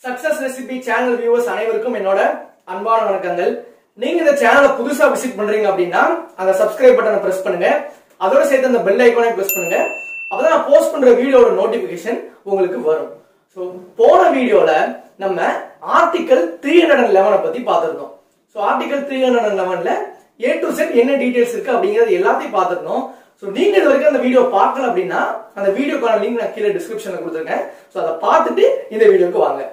success recipe channel viewers அனைவருக்கும் என்னோட அன்பான வணக்கங்கள் நீங்க இந்த சேனலை புதுசா விசிட் பண்றீங்க அப்படின்னா அந்த சப்ஸ்கிரைப் பட்டனை பிரஸ் பண்ணுங்க அதோட சேர்த்து அந்த பெல் ஐக்கானை பிரஸ் பண்ணுங்க அப்பதான் நான் போஸ்ட் பண்ற வீடியோட நோட்டிபிகேஷன் உங்களுக்கு வரும் ஸோ போன வீடியோல நம்ம ஆர்டிகல் த்ரீ ஹண்ட்ரட் அண்ட் லெவனை பத்தி பார்த்திருந்தோம் so article three hundred and லெவன்ல ஏ டு செட் என்ன டீடைல்ஸ் இருக்கு அப்படிங்கறது எல்லாத்தையும் பார்த்திருந்தோம் ஸோ நீங்க இது வரைக்கும் அந்த வீடியோ பார்க்கல அப்படின்னா அந்த வீடியோக்கான லிங்க் நான் கீழே டிஸ்கிரிப்ஷன்ல கொடுத்துருக்கேன் ஸோ அதை பார்த்துட்டு இந்த வீடியோக்கு வாங்க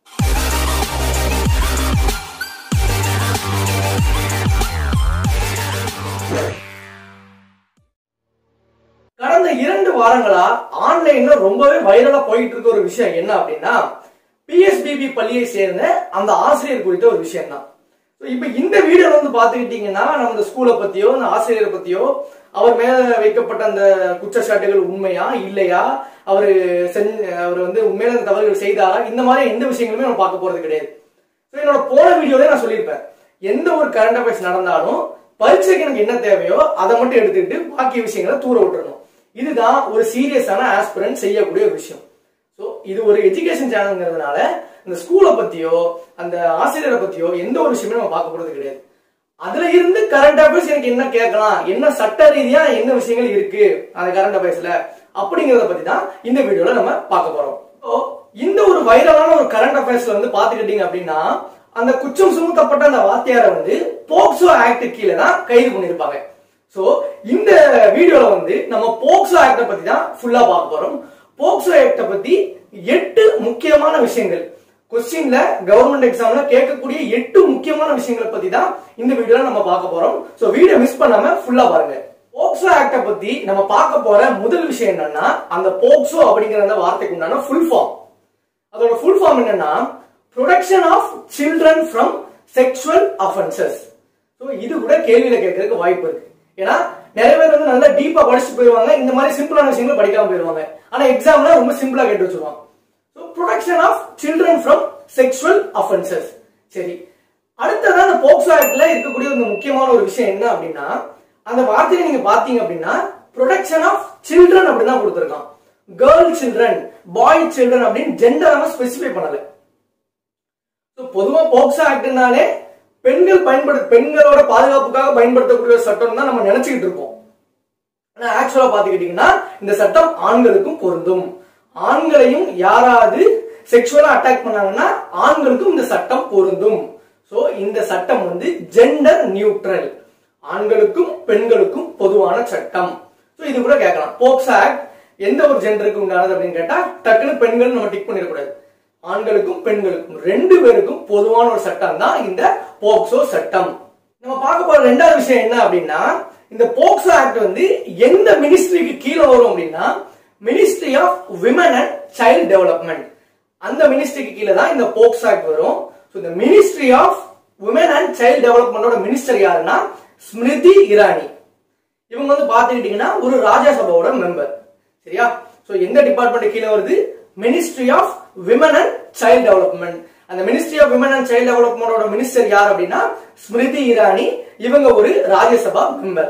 கடந்த இரண்டு வாரங்களா ஆன்லைன்ல ரொம்பவே வைரலா போயிட்டு இருக்க ஒரு விஷயம் என்ன அப்படின்னா பிஎஸ்பிபி பள்ளியை சேர்ந்த அந்த ஆசிரியர் குறித்த ஒரு விஷயம் தான் இப்ப இந்த வீடியோ வந்து பாத்துக்கிட்டீங்கன்னா நம்ம இந்த ஸ்கூலை பத்தியோ இந்த ஆசிரியரை பத்தியோ அவர் மேல வைக்கப்பட்ட அந்த குற்றச்சாட்டுகள் உண்மையா இல்லையா அவரு செஞ்ச அவர் வந்து உண்மையில அந்த தவறுகள் செய்தாரா இந்த மாதிரி எந்த விஷயங்களுமே நம்ம பார்க்க போறது கிடையாது ஸோ என்னோட போன வீடியோல நான் சொல்லியிருப்பேன் எந்த ஒரு கரண்ட் அஃபேர்ஸ் நடந்தாலும் பரீட்சைக்கு எனக்கு என்ன தேவையோ அதை மட்டும் எடுத்துக்கிட்டு பாக்கி விஷயங்களை தூர விட்டுறணும் இதுதான் ஒரு சீரியஸான ஆஸ்பிரண்ட் செய்யக்கூடிய ஒரு விஷயம் ஸோ இது ஒரு எஜுகேஷன் சேனல்ங்கிறதுனால இந்த ஸ்கூலை பத்தியோ அந்த ஆசிரியரை பத்தியோ எந்த ஒரு விஷயமே நம்ம பார்க்க போறது கிடையாது அதுல இருந்து கரண்ட் அஃபேர்ஸ் எனக்கு என்ன கேட்கலாம் என்ன சட்ட ரீதியா என்ன விஷயங்கள் இருக்கு அந்த கரண்ட் அஃபேர்ஸ்ல அப்படிங்கறத பத்தி தான் இந்த வீடியோல நம்ம பார்க்க போறோம் So, இந்த ஒரு வைரலான ஒரு கரண்ட் அஃபேர்ஸ்ல வந்து பாத்துக்கிட்டீங்க அப்படின்னா அந்த குற்றம் சுமத்தப்பட்ட அந்த வாத்தியாரை வந்து போக்சோ ஆக்ட் கீழே தான் கைது பண்ணிருப்பாங்க சோ இந்த வீடியோல வந்து நம்ம போக்சோ ஆக்ட பத்தி தான் ஃபுல்லா பார்க்க போறோம் போக்சோ ஆக்ட பத்தி எட்டு முக்கியமான விஷயங்கள் கொஸ்டின்ல கவர்மெண்ட் எக்ஸாம்ல கேட்கக்கூடிய எட்டு முக்கியமான விஷயங்களை பத்தி தான் இந்த வீடியோல நம்ம பார்க்க போறோம் சோ வீடியோ மிஸ் பண்ணாம ஃபுல்லா பாருங்க போக்சோ ஆக்ட பத்தி நம்ம பார்க்க போற முதல் விஷயம் என்னன்னா அந்த போக்சோ அப்படிங்கிற அந்த வார்த்தைக்கு உண்டான ஃபுல் ஃபார்ம் அதோட ஃபுல் ஃபார்ம் என்னன்னா protection of children from sexual offences so இது கூட கேள்வியில கேட்கறதுக்கு வாய்ப்பு இருக்கு ஏன்னா நிறைய பேர் வந்து நல்லா டீப்பா படிச்சுட்டு போயிருவாங்க இந்த மாதிரி சிம்பிளான விஷயங்களை படிக்காம போயிருவாங்க ஆனா எக்ஸாம்ல ரொம்ப சிம்பிளா கேட்டு வச்சிருவாங்க so protection of children from sexual offences சரி அடுத்ததா அந்த போக்சோ ஆக்ட்ல இருக்கக்கூடிய ஒரு முக்கியமான ஒரு விஷயம் என்ன அப்படின்னா அந்த வார்த்தையை நீங்க பாத்தீங்க அப்படின்னா ப்ரொடக்ஷன் ஆஃப் சில்ட்ரன் அப்படின்னு தான் கொடுத்துருக்கான் கேர்ள் சில்ட்ரன் பாய் சில்ட்ரன் அப்படின்னு ஜெண்டர் அவன் ஸ்பெசிஃபை பண்ணல So, பொதுவா போக்சோ ஆக்ட்னாலே பெண்கள் பயன்படுத்த பெண்களோட பாதுகாப்புக்காக பயன்படுத்தக்கூடிய ஒரு சட்டம் தான் நம்ம நினைச்சுக்கிட்டு இருக்கோம் ஆனா ஆக்சுவலா பாத்துக்கிட்டீங்கன்னா இந்த சட்டம் ஆண்களுக்கும் பொருந்தும் ஆண்களையும் யாராவது செக்ஷுவலா அட்டாக் பண்ணாங்கன்னா ஆண்களுக்கும் இந்த சட்டம் பொருந்தும் சோ இந்த சட்டம் வந்து ஜெண்டர் நியூட்ரல் ஆண்களுக்கும் பெண்களுக்கும் பொதுவான சட்டம் சோ இது கூட கேட்கலாம் போக்சோ ஆக்ட் எந்த ஒரு ஜெண்டருக்கு உண்டானது அப்படின்னு கேட்டா டக்குனு பெண்கள் நம்ம டிக் பண்ணிடக்கூடாது ஆண்களுக்கும் பெண்களுக்கும் ரெண்டு பேருக்கும் பொதுவான ஒரு சட்டம் தான் இந்த போக்சோ சட்டம் நம்ம பார்க்க போற ரெண்டாவது விஷயம் என்ன அப்படின்னா இந்த போக்சோ ஆக்ட் வந்து எந்த மினிஸ்ட்ரிக்கு கீழே வரும் அப்படின்னா ministry of women and child development அந்த மினிஸ்ட்ரிக்கு கீழே தான் இந்த போக்சோ ஆக்ட் வரும் ஸோ இந்த ministry of women and child டெவலப்மெண்டோட மினிஸ்டர் யாருன்னா ஸ்மிருதி இரானி இவங்க வந்து பாத்துக்கிட்டீங்கன்னா ஒரு ராஜ்யசபாவோட மெம்பர் சரியா சோ எந்த டிபார்ட்மெண்ட் கீழே வருது ministry of women and child development அந்த ministry of women and child டெவலப்மெண்டோட மினிஸ்டர் யார் அப்படின்னா ஸ்மிருதி இரானி இவங்க ஒரு ராஜ்யசபா மெம்பர்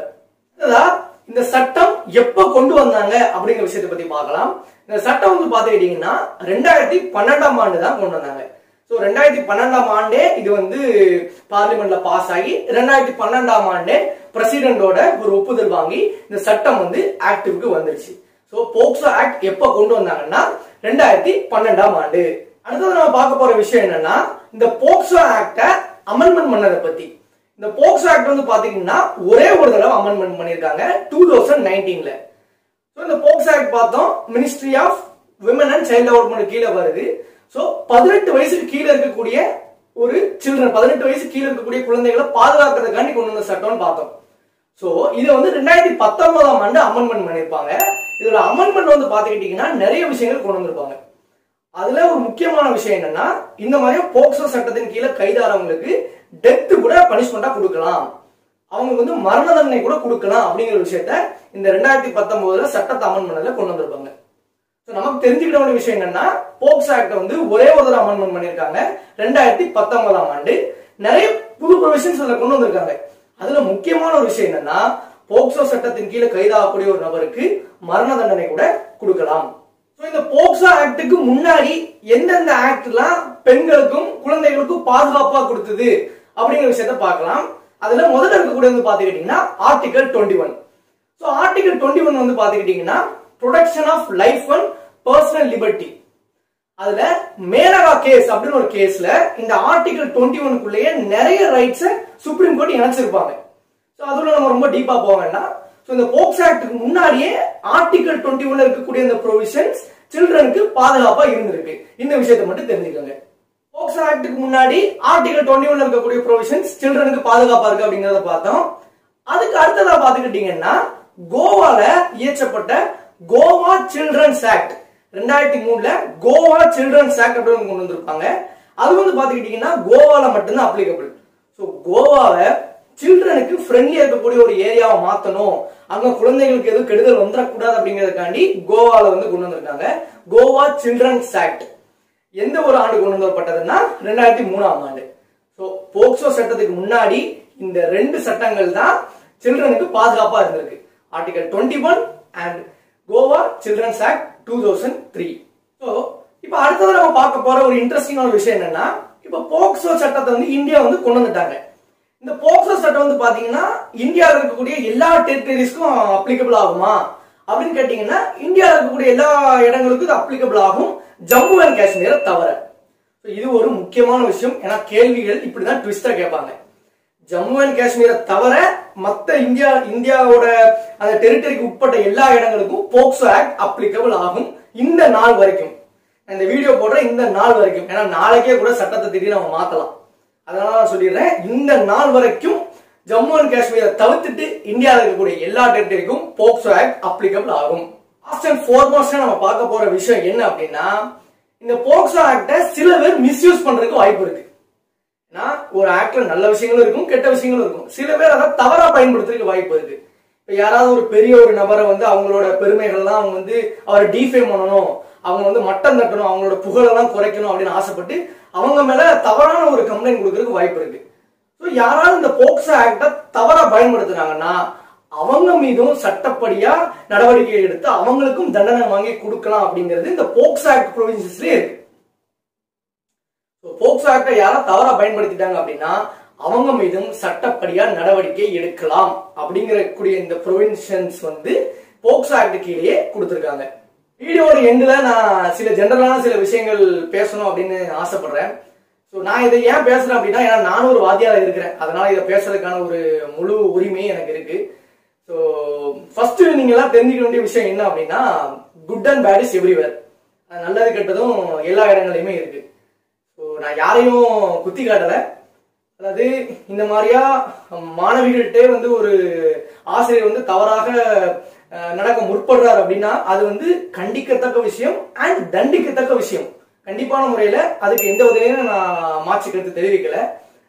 இந்த சட்டம் எப்ப கொண்டு வந்தாங்க அப்படிங்கிற விஷயத்தை பத்தி பார்க்கலாம் இந்த சட்டம் வந்து பாத்துக்கிட்டீங்கன்னா ரெண்டாயிரத்தி பன்னெண்டாம் ஆண்டு தான் கொண்டு வந்தாங்க ஸோ ரெண்டாயிரத்தி பன்னெண்டாம் ஆண்டே இது வந்து பார்லிமெண்ட்ல பாஸ் ஆகி ரெண்டாயிரத்தி பன்னெண்டாம் ஆண்டே பிரசிடென்டோட ஒரு ஒப்புதல் வாங்கி இந்த சட்டம் வந்து ஆக்டிவ்க்கு வந்துருச்சு ஸோ போக்சோ ஆக்ட் எப்ப கொண்டு வந்தாங்கன்னா ரெண்டாயிரத்தி பன்னெண்டாம் ஆண்டு அடுத்தது நம்ம பார்க்க போற விஷயம் என்னன்னா இந்த போக்சோ ஆக்ட அமெண்ட்மெண்ட் பண்ணதை பத்தி இந்த போக்சோ ஆக்ட் வந்து பாத்தீங்கன்னா ஒரே ஒரு தடவை அமெண்ட்மெண்ட் பண்ணிருக்காங்க டூ தௌசண்ட் நைன்டீன்ல ஸோ இந்த போக்சோ ஆக்ட் பார்த்தோம் ministry of women and child development கீழே வருது ஸோ பதினெட்டு வயசுக்கு கீழே இருக்கக்கூடிய ஒரு சில்ட்ரன் பதினெட்டு வயசு கீழே இருக்கக்கூடிய குழந்தைகளை பாதுகாக்கிறதுக்காண்டி கொண்டு வந்த சட்டம்னு பார்த்தோம் ஸோ இதை வந்து ரெண்டாயிரத்தி பத்தொன்பதாம் ஆண்டு அமெண்ட்மெண்ட் பண்ணியிருப்பாங்க இதோட அமெண்ட்மெண்ட் வந்து பார்த்துக்கிட்டீங்கன்னா நிறைய விஷயங்கள் கொண்டு வந்திருப்பாங்க அதுல ஒரு முக்கியமான விஷயம் என்னன்னா இந்த மாதிரி போக்சோ சட்டத்தின் கீழே கைதாரவங்களுக்கு டெத்து கூட பனிஷ்மெண்டா கொடுக்கலாம் அவங்களுக்கு வந்து மரண தண்டனை கூட கொடுக்கலாம் அப்படிங்கிற விஷயத்த இந்த ரெண்டாயிரத்தி பத்தொன்பதுல சட்டத்தை அமெண்ட்மெண்ட்ல கொண்டு வந்திருப்பாங்க ஸோ நமக்கு தெரிஞ்சுக்கிட்ட ஒரு விஷயம் என்னன்னா போக்ஸ் ஆக்ட வந்து ஒரே ஒரு தடவை அமெண்ட்மெண்ட் பண்ணியிருக்காங்க ரெண்டாயிரத்தி பத்தொன்பதாம் ஆண்டு நிறைய புது ப்ரொவிஷன்ஸ் அதில் கொண்டு வந்திருக்காங்க அதுல முக்கியமான ஒரு விஷயம் என்னன்னா போக்சோ சட்டத்தின் கீழே கைதாகக்கூடிய ஒரு நபருக்கு மரண தண்டனை கூட கொடுக்கலாம் ஸோ இந்த போக்சோ ஆக்டுக்கு முன்னாடி எந்தெந்த ஆக்ட்லாம் பெண்களுக்கும் குழந்தைகளுக்கும் பாதுகாப்பா கொடுத்தது அப்படிங்கிற விஷயத்த பார்க்கலாம் அதுல முதல்ல இருக்கக்கூடிய வந்து பாத்துக்கிட்டீங்கன்னா article twenty one so article twenty one வந்து பாத்துக்கிட்டீங்கன்னா protection of life and personal liberty அதுல மேனகா கேஸ் அப்படின்னு ஒரு கேஸ்ல இந்த ஆர்டிகல் டுவெண்ட்டி ஒன்னுக்குள்ளேயே நிறைய ரைட்ஸ் சுப்ரீம் கோர்ட் இணைச்சிருப்பாங்க ஸோ அதுல நம்ம ரொம்ப டீப்பா போக வேண்டாம் ஸோ இந்த போக்ஸ் ஆக்டுக்கு முன்னாடியே ஆர்டிகல் டுவெண்ட்டி ஒன்ல இருக்கக்கூடிய இந்த ப்ரொவிஷன்ஸ் சில்ட்ரனுக்கு பாதுகாப்பா இருந்திருக்கு இந்த விஷயத்தை மட்டும் தெரிஞ்சுக்கோங்க போக்சோ ஆக்டுக்கு முன்னாடி ஆர்டிகல் டுவெண்ட்டி ஒன்ல இருக்கக்கூடிய ப்ரொவிஷன்ஸ் சில்ட்ரனுக்கு பாதுகாப்பா இருக்கு அப்படிங்கறத பார்த்தோம் அதுக்கு அடுத்ததா பாத்துக்கிட்டீங்கன்னா கோவால இயற்றப்பட்ட கோவா சில்ட்ரன்ஸ் ஆக்ட் ரெண்டாயிரத்தி மூணுல கோவா சில்ட்ரன்ஸ் ஆக்ட் அப்படின்னு கொண்டு வந்திருப்பாங்க அது வந்து பாத்துக்கிட்டீங்கன்னா கோவால மட்டும்தான் அப்ளிகபிள் ஸோ கோவாவை சில்ட்ரனுக்கு ஃப்ரெண்ட்லியா இருக்கக்கூடிய ஒரு ஏரியாவை மாத்தணும் அங்க குழந்தைகளுக்கு எதுவும் கெடுதல் வந்துடக்கூடாது அப்படிங்கறதுக்காண்டி கோவால வந்து கொண்டு வந்திருக்காங்க கோவா சில்ட்ரன்ஸ் ஆக்ட் எந்த ஒரு ஆண்டு கொண்டு வரப்பட்டதுன்னா ரெண்டாயிரத்தி மூணாம் ஆண்டு ஸோ போக்சோ சட்டத்துக்கு முன்னாடி இந்த ரெண்டு சட்டங்கள் தான் சில்ட்ரனுக்கு பாதுகாப்பா இருந்திருக்கு article twenty one and Goa children's act two thousand three so இப்போ அடுத்தது நம்ம பார்க்க போற ஒரு இன்ட்ரெஸ்டிங்கான விஷயம் என்னன்னா இப்போ போக்சோ சட்டத்தை வந்து இந்தியா வந்து கொண்டு வந்துட்டாங்க இந்த போக்சோ சட்டம் வந்து பாத்தீங்கன்னா இந்தியாவில் இருக்கக்கூடிய எல்லா டெரிட்டரிஸ்க்கும் அப்ளிகபிள் ஆகுமா அப்படின்னு கேட்டீங்கன்னா இந்தியாவில் இருக்கக்கூடிய எல்லா இடங்களுக்கும் இது அப்ளிகபிள் ஆகும் ஜம்மு அண்ட் காஷ்மீரை தவிர So, இது ஒரு முக்கியமான விஷயம் ஏன்னா கேள்விகள் இப்படிதான் ட்விஸ்டா கேட்பாங்க ஜம்மு அண்ட் காஷ்மீரை தவிர மத்த இந்தியா இந்தியாவோட அந்த டெரிட்டரிக்கு உட்பட்ட எல்லா இடங்களுக்கும் போக்சோ ஆக்ட் அப்ளிகபிள் ஆகும் இந்த நாள் வரைக்கும் நான் இந்த வீடியோ போடுற இந்த நாள் வரைக்கும் ஏன்னா நாளைக்கே கூட சட்டத்தை திடீர்னு நம்ம மாத்தலாம் அதனால நான் சொல்லிடுறேன் இந்த நாள் வரைக்கும் ஜம்மு அண்ட் காஷ்மீரை தவிர்த்துட்டு இந்தியாவில் இருக்கக்கூடிய எல்லா டெரிட்டரிக்கும் போக்சோ ஆக்ட் அப்ளிகபிள் ஆகும் லாஸ்ட் அண்ட் ஃபோர்மோஸ்டா நம்ம பார்க்க போற விஷயம் என்ன அப்படின்னா இந்த போக்சோ ஆக்டை சில பேர் மிஸ்யூஸ் பண்றதுக்கு வாய்ப்பு இருக்கு ஏன்னா ஒரு ஆக்ட்ல நல்ல விஷயங்களும் இருக்கும் கெட்ட விஷயங்களும் இருக்கும் சில பேர் அதை தவறா பயன்படுத்துறதுக்கு வாய்ப்பு இருக்கு இப்ப யாராவது ஒரு பெரிய ஒரு நபரை வந்து அவங்களோட பெருமைகள்லாம் அவங்க வந்து அவரை டீஃபேம் பண்ணணும் அவங்க வந்து மட்டம் தட்டணும் அவங்களோட புகழெல்லாம் குறைக்கணும் அப்படின்னு ஆசைப்பட்டு அவங்க மேல தவறான ஒரு கம்ப்ளைண்ட் கொடுக்கறதுக்கு வாய்ப்பு இருக்கு ஸோ யாராவது இந்த போக்சோ ஆக்டை தவறா பயன்படுத்துனாங்கன்னா அவங்க மீதும் சட்டப்படியா நடவடிக்கை எடுத்து அவங்களுக்கும் தண்டனை வாங்கி கொடுக்கலாம் அப்படிங்கிறது இந்த போக்சோ ஆக்ட் ப்ரொவின்சஸ்லயே இருக்கு போக்சோ ஆக்டை யாரும் தவறா பயன்படுத்திட்டாங்க அப்படின்னா அவங்க மீதும் சட்டப்படியா நடவடிக்கை எடுக்கலாம் அப்படிங்கிற கூடிய இந்த ப்ரொவின்ஷன்ஸ் வந்து போக்சோ ஆக்ட் கீழேயே கொடுத்திருக்காங்க வீடியோட எண்ட்ல நான் சில ஜெனரலான சில விஷயங்கள் பேசணும் அப்படின்னு ஆசைப்படுறேன் ஸோ நான் இதை ஏன் பேசுறேன் அப்படின்னா ஏன்னா நானும் ஒரு வாத்தியாரா இருக்கிறேன் அதனால இதை பேசுறதுக்கான ஒரு முழு உரிமையும் எனக்கு இருக்கு ஸோ ஃபர்ஸ்ட் நீங்க எல்லாம் தெரிஞ்சுக்க வேண்டிய விஷயம் என்ன அப்படின்னா good and bad is everywhere நல்லது கெட்டதும் எல்லா இடங்களையுமே இருக்கு ஸோ நான் யாரையும் குத்தி காட்டல அதாவது இந்த மாதிரியா மாணவிகள்கிட்டே வந்து ஒரு ஆசிரியர் வந்து தவறாக அஹ், நடக்க முற்படுறார் அப்படின்னா அது வந்து கண்டிக்கத்தக்க விஷயம் அண்ட் தண்டிக்கத்தக்க விஷயம் கண்டிப்பான முறையில அதுக்கு எந்த உதவியும் நான் மாற்றி கருத்து தெரிவிக்கல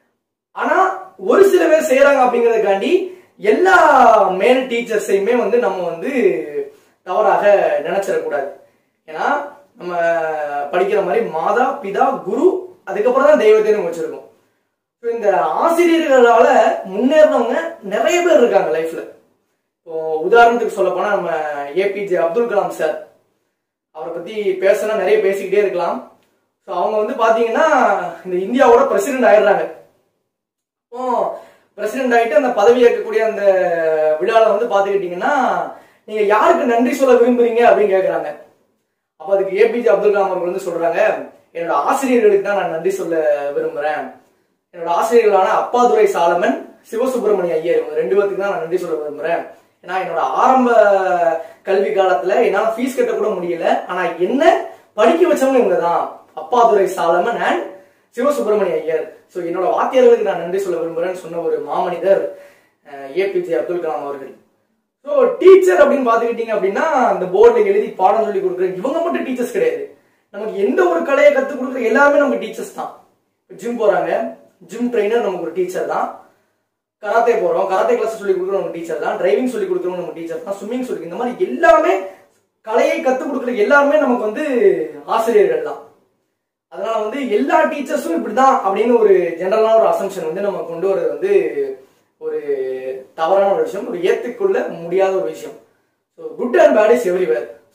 ஆனா ஒரு சில பேர் செய்யறாங்க அப்படிங்கறதுக்காண்டி எல்லா மேல் டீச்சர்ஸையுமே வந்து நம்ம வந்து தவறாக நினைச்சிடக்கூடாது ஏன்னா நம்ம படிக்கிற மாதிரி மாதா பிதா குரு அதுக்கப்புறம் தான் தெய்வத்தையும் வச்சிருக்கோம் So, இந்த ஆசிரியர்களால முன்னேறினவங்க நிறைய பேர் இருக்காங்க லைஃப்ல இப்போ உதாரணத்துக்கு சொல்ல போனா நம்ம ஏபிஜே அப்துல் கலாம் சார் அவரை பத்தி பேசினா நிறைய பேசிக்கிட்டே இருக்கலாம் ஸோ அவங்க வந்து பாத்தீங்கன்னா இந்த இந்தியாவோட பிரசிடென்ட் ஆயிடுறாங்க இப்போ பிரசிடென்ட் ஆயிட்டு அந்த பதவி ஏற்கக்கூடிய அந்த விழால வந்து பாத்துக்கிட்டீங்கன்னா நீங்க யாருக்கு நன்றி சொல்ல விரும்புறீங்க அப்படின்னு கேக்குறாங்க அப்ப அதுக்கு ஏபிஜே அப்துல் கலாம் அவர்கள் வந்து சொல்றாங்க என்னோட ஆசிரியர்களுக்கு தான் நான் நன்றி சொல்ல விரும்புறேன் என்னோட ஆசிரியர்களான அப்பாதுரை சாலமன் சிவசுப்பிரமணிய ஐயர் இவங்க ரெண்டு பேருக்கு தான் நான் நன்றி சொல்ல விரும்புறேன் ஏன்னா என்னோட ஆரம்ப கல்வி காலத்துல என்னால ஃபீஸ் கட்ட கூட முடியல ஆனா என்ன படிக்க வச்சவங்க இவங்க தான் அப்பாதுரை சாலமன் அண்ட் சிவசுப்பிரமணிய ஐயர் ஸோ என்னோட வாத்தியார்களுக்கு நான் நன்றி சொல்ல விரும்புறேன்னு சொன்ன ஒரு மாமனிதர் ஏபிஜே அப்துல் கலாம் அவர்கள் ஸோ டீச்சர் அப்படின்னு பார்த்துக்கிட்டீங்க அப்படின்னா அந்த போர்டில் எழுதி பாடம் சொல்லி கொடுக்குற இவங்க மட்டும் டீச்சர்ஸ் கிடையாது நமக்கு எந்த ஒரு கலையை கற்றுக் கொடுக்குற எல்லாருமே நமக்கு டீச்சர்ஸ் தான் ஜிம் போறாங்க ஜிம் ட்ரைனர் நமக்கு ஒரு டீச்சர் தான் கராத்தே போறோம் கராத்தே கிளாஸ் சொல்லி கொடுக்குறவங்க நம்ம டீச்சர் தான் டிரைவிங் சொல்லி கொடுக்குறவங்க நம்ம டீச்சர் தான் ஸ்விம்மிங் சொல்லி இந்த மாதிரி எல்லாமே கலையை கற்றுக் கொடுக்குற எல்லாருமே நமக்கு வந்து ஆசிரியர்கள் தான் அதனால வந்து எல்லா டீச்சர்ஸும் இப்படிதான் அப்படின்னு ஒரு ஜெனரலான ஒரு அசம்ஷன் வந்து நம்ம கொண்டு வரது வந்து ஒரு தவறான ஒரு விஷயம் ஒரு ஏத்துக்கொள்ள முடியாத ஒரு விஷயம் so good and bad is everywhere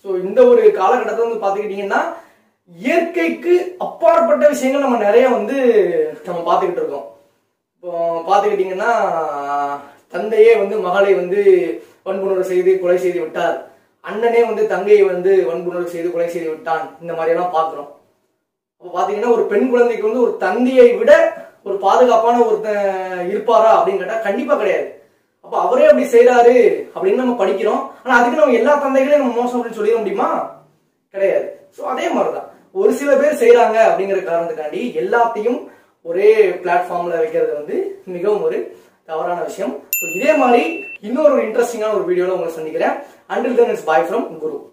so இந்த ஒரு காலகட்டத்தை வந்து பார்த்துக்கிட்டிங்கன்னா இயற்கைக்கு அப்பாற்பட்ட விஷயங்கள் நம்ம நிறைய வந்து நம்ம பார்த்துக்கிட்டு இருக்கோம் இப்போ பார்த்துக்கிட்டிங்கன்னா தந்தையே வந்து மகளை வந்து வன்புணர்வு செய்து கொலை செய்து விட்டார் அண்ணனே வந்து தங்கையை வந்து வன்புணர்வு செய்து கொலை செய்து விட்டான் இந்த மாதிரி எல்லாம் பார்க்குறோம் அப்போ பார்த்தீங்கன்னா ஒரு பெண் குழந்தைக்கு வந்து ஒரு தந்தையை விட ஒரு பாதுகாப்பான ஒருத்தன் இருப்பாரா அப்படின்னு கேட்டால் கண்டிப்பாக கிடையாது அப்போ அவரே அப்படி செய்றாரு அப்படின்னு நம்ம படிக்கிறோம் ஆனால் அதுக்கு நம்ம எல்லா தந்தைகளையும் நம்ம மோசம் அப்படின்னு சொல்லிட முடியுமா கிடையாது ஸோ அதே மாதிரி தான் ஒரு சில பேர் செய்றாங்க அப்படிங்கிற காரணத்துக்காண்டி எல்லாத்தையும் ஒரே பிளாட்ஃபார்ம்ல வைக்கிறது வந்து மிகவும் ஒரு தவறான விஷயம் ஸோ இதே மாதிரி இன்னொரு இன்ட்ரெஸ்டிங்கான ஒரு வீடியோல உங்களை சந்திக்கிறேன் until then it's bye from Guru